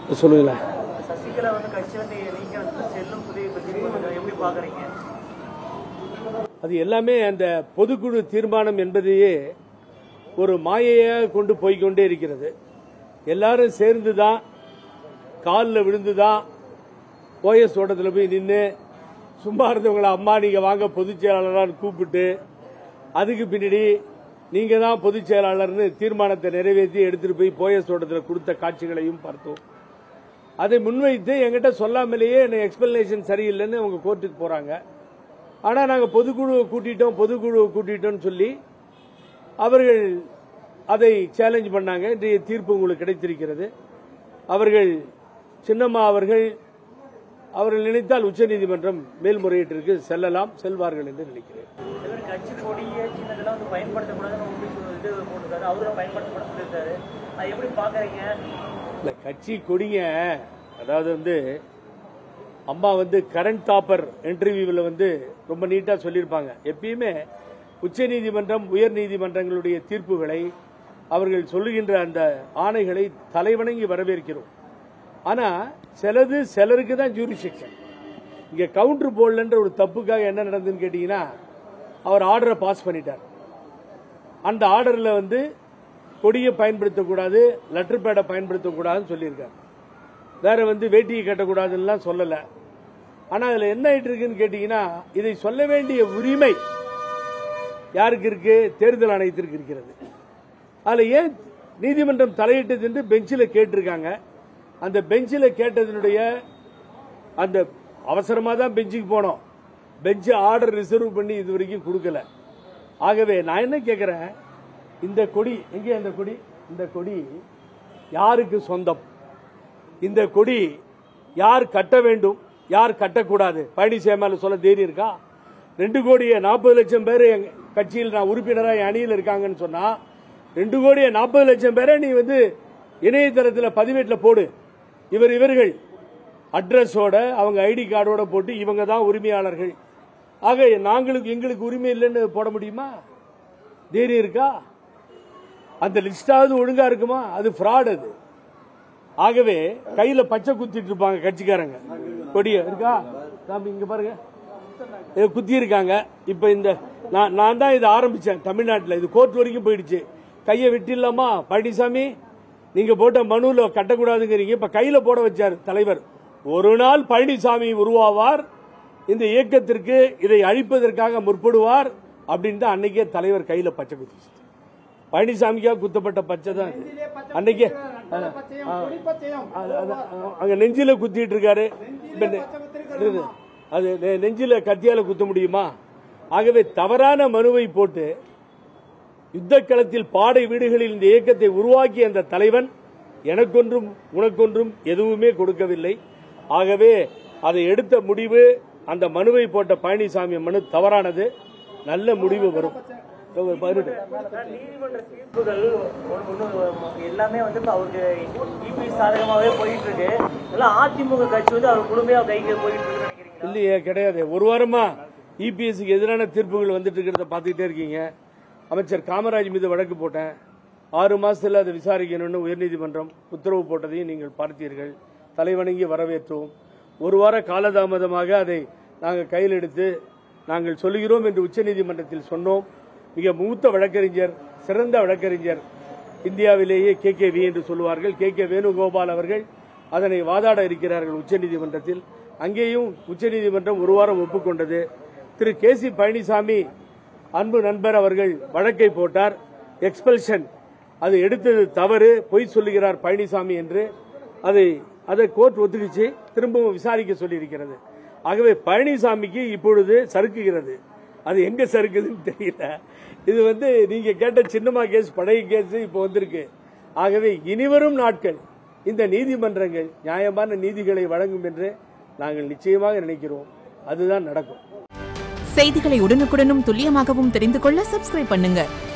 சொல்லுங்களேன் சசிகலா வந்து கட்சி வந்து நீங்க வந்து செல்லும் புதிய பத்தி கொஞ்சம் எப்படி பாக்குறீங்க அது எல்லாமே அந்த பொதுக்குழு தீர்மானம் என்பதையே ஒரு மாயையாக கொண்டு போய்க்கொண்டே இருக்கிறது எல்லாரும் சேர்ந்து தான் காலில் விழுந்து தான் ஓஎஸ் ஓட்டத்தில் போய் நின்று சும்மா இருந்தவங்கள அம்மா நீங்கள் வாங்க பொதுச் செயலாளரான்னு கூப்பிட்டு அதுக்கு பின்னாடி நீங்கள் தான் பொதுச் செயலாளர்னு தீர்மானத்தை நிறைவேற்றி எடுத்துகிட்டு போய் போயஸ் ஓட்டத்தில் கொடுத்த காட்சிகளையும் பார்த்தோம் அதை முன்வைத்து என்கிட்ட சொல்லாமலேயே எனக்கு எக்ஸ்பிளனேஷன் சரியில்லைன்னு அவங்க கோர்ட்டுக்கு போகிறாங்க ஆனால் நாங்கள் பொதுக்குழுவை கூட்டிட்டோம் பொதுக்குழுவை கூட்டிட்டோம்னு சொல்லி அவர்கள் அதை சேலஞ்ச் பண்ணாங்க இன்றைய தீர்ப்பு உங்களுக்கு கிடைத்திருக்கிறது அவர்கள் சின்னம்மா அவர்கள் அவர்கள் நினைத்தால் உச்சநீதிமன்றம் மேல்முறையீட்டிற்கு செல்லலாம் செல்வார்கள் என்று நினைக்கிறேன் இவர் கட்சி கொடியை சின்னதெல்லாம் வந்து பயன்படுத்தக்கூடாதுன்னு உங்களுக்கு இது போட்டிருக்காரு அவரும் பயன்படுத்தக்கூடாது சொல்லியிருக்காரு அது எப்படி பாக்குறீங்க இந்த கட்சி கொடிங்க அதாவது வந்து அம்மா வந்து கரண்ட் டாப்பர் இன்டர்வியூவில் வந்து ரொம்ப நீட்டாக சொல்லியிருப்பாங்க எப்பயுமே உச்சநீதிமன்றம் உயர் நீதிமன்றங்களுடைய தீர்ப்புகளை அவர்கள் சொல்லுகின்ற அந்த ஆணைகளை தலைவணங்கி வரவேற்கிறோம் ஆனால் சிலது சிலருக்கு தான் ஜூரிசெக்ஷன் இங்கே கவுண்டர் போடலன்ற ஒரு தப்புக்காக என்ன நடந்ததுன்னு கேட்டிங்கன்னா அவர் ஆர்டரை பாஸ் பண்ணிட்டார் அந்த ஆர்டரில் வந்து கொடியை பயன்படுத்தக்கூடாது லெட்டர் பேடை பயன்படுத்தக்கூடாதுன்னு சொல்லியிருக்காரு வேற வந்து வேட்டியை கட்டக்கூடாதுன்னுலாம் சொல்லலை ஆனால் அதில் என்ன ஆயிட்டு இருக்குன்னு கேட்டிங்கன்னா இதை சொல்ல வேண்டிய உரிமை யாருக்கு இருக்கு தேர்தல் ஆணையத்திற்கு இருக்கிறது அதில் ஏன் நீதிமன்றம் தலையிட்டது என்று பெஞ்சில் கேட்டிருக்காங்க அந்த பெஞ்சில் கேட்டதனுடைய அந்த அவசரமாக தான் பெஞ்சுக்கு போனோம் பெஞ்சு ஆர்டர் ரிசர்வ் பண்ணி இது வரைக்கும் கொடுக்கல ஆகவே நான் என்ன கேட்குறேன் இந்த கொடி எங்கே அந்த கொடி இந்த கொடி யாருக்கு சொந்தம் இந்த கொடி யார் கட்ட வேண்டும் யார் கட்டக்கூடாது பழனிசாமி சொல்ல தைரியம் இருக்கா ரெண்டு கோடியே நாற்பது லட்சம் பேர் எங்க கட்சியில் நான் உறுப்பினராக என் அணியில் இருக்காங்கன்னு சொன்னா ரெண்டு கோடியே நாற்பது லட்சம் பேரை நீ வந்து இணையதளத்தில் பதிவேட்டில் போடு இவர் இவர்கள் அட்ரஸோட அவங்க ஐடி கார்டோட போட்டு இவங்க தான் உரிமையாளர்கள் ஆக நாங்களுக்கு எங்களுக்கு உரிமை இல்லைன்னு போட முடியுமா தைரியம் இருக்கா அந்த லிஸ்டாவது ஒழுங்கா இருக்குமா அது ஃப்ராட் அது ஆகவே கையில பச்சை குத்திட்டு இருப்பாங்க கட்சிக்காரங்க கொடிய இருக்கா சாமி இங்க பாருங்க இதை குத்தி இருக்காங்க இப்ப இந்த நான் நான் தான் இதை ஆரம்பிச்சேன் தமிழ்நாட்டில் இது கோர்ட் வரைக்கும் போயிடுச்சு கையை விட்டிடலாமா பழனிசாமி நீங்க போட்ட மனுல கட்டக்கூடாதுங்கிறீங்க இப்ப கையில போட வச்சார் தலைவர் ஒரு நாள் பழனிசாமி உருவாவார் இந்த இயக்கத்திற்கு இதை அழிப்பதற்காக முற்படுவார் அப்படின்னு தான் அன்னைக்கே தலைவர் கையில பச்சை குத்தி பழனிசாமிக்கா குத்தப்பட்ட பச்சை தான் இது. அன்னைக்கே அது- அது- அங்க நெஞ்சில குத்திட்டு இருக்காரு இப்ப நெ- இது- அது நெ- நெஞ்சில கத்தியால குத்த முடியுமா ஆகவே தவறான மனுவை போட்டு யுத்த களத்தில் பாடை வீடுகளில் இந்த இயக்கத்தை உருவாக்கிய அந்த தலைவன் எனக்கொன்றும் உனக்கொன்றும் எதுவுமே கொடுக்கவில்லை ஆகவே அதை எடுத்த முடிவு அந்த மனுவை போட்ட பழனிசாமி மனு தவறானது நல்ல முடிவு வரும் பாருங்க. நீதிமன்ற தீர்ப்புகள் ஒண்ணு- ஒண்ணு எல்லாமே வந்து இப்ப அவருக்கு இபி சாதகமாவே போயிட்டு இருக்கு எல்லாம் அதிமுக கட்சி வந்து அவர் முழுமையா கைக்கு போயிட்டு இருக்குன்னு நினைக்கிறீங்க இல்லையே கிடையாது ஒரு வாரமா இபிஎஸ்சிக்கு எதிரான தீர்ப்புகள் வந்துட்டு இருக்கிறத பார்த்துக்கிட்டே இருக்கீங்க அமைச்சர் காமராஜ் மீது வழக்கு போட்டேன் ஆறு மாசத்துல அதை விசாரிக்கணும்னு உயர்நீதிமன்றம் உத்தரவு போட்டதையும் நீங்கள் பார்த்தீர்கள் தலைவணங்கி வரவேற்றோம் ஒரு வார காலதாமதமாக அதை நாங்கள் கையில் எடுத்து நாங்கள் சொல்லுகிறோம் என்று உச்சநீதிமன்றத்தில் சொன்னோம் மிக மூத்த வழக்கறிஞர் சிறந்த வழக்கறிஞர் இந்தியாவிலேயே கே கே வி என்று சொல்லுவார்கள் கே கே வேணுகோபால் அவர்கள் அதனை வாதாட இருக்கிறார்கள் உச்சநீதிமன்றத்தில் அங்கேயும் உச்சநீதிமன்றம் ஒரு வாரம் ஒப்புக்கொண்டது திரு கே சி பழனிசாமி அன்பு நண்பர் அவர்கள் வழக்கை போட்டார் எக்ஸ்பல்ஷன் அது எடுத்தது தவறு பொய் சொல்லுகிறார் பழனிசாமி என்று அதை அதை கோர்ட் ஒத்துக்கிச்சு திரும்பவும் விசாரிக்க சொல்லியிருக்கிறது ஆகவே பழனிசாமிக்கு இப்பொழுது சறுக்குகிறது அது எங்க சறுக்குதுன்னு தெரியல இது வந்து நீங்க கேட்ட சின்னமா கேஸ் பழைய கேஸ் இப்போ வந்திருக்கு ஆகவே இனிவரும் நாட்கள் இந்த நீதிமன்றங்கள் நியாயமான நீதிகளை வழங்கும் என்று நாங்கள் நிச்சயமாக நினைக்கிறோம் அதுதான் நடக்கும் செய்திகளை உடனுக்குடனும் துல்லியமாகவும் தெரிந்து கொள்ள சப்ஸ்கிரைப் பண்ணுங்க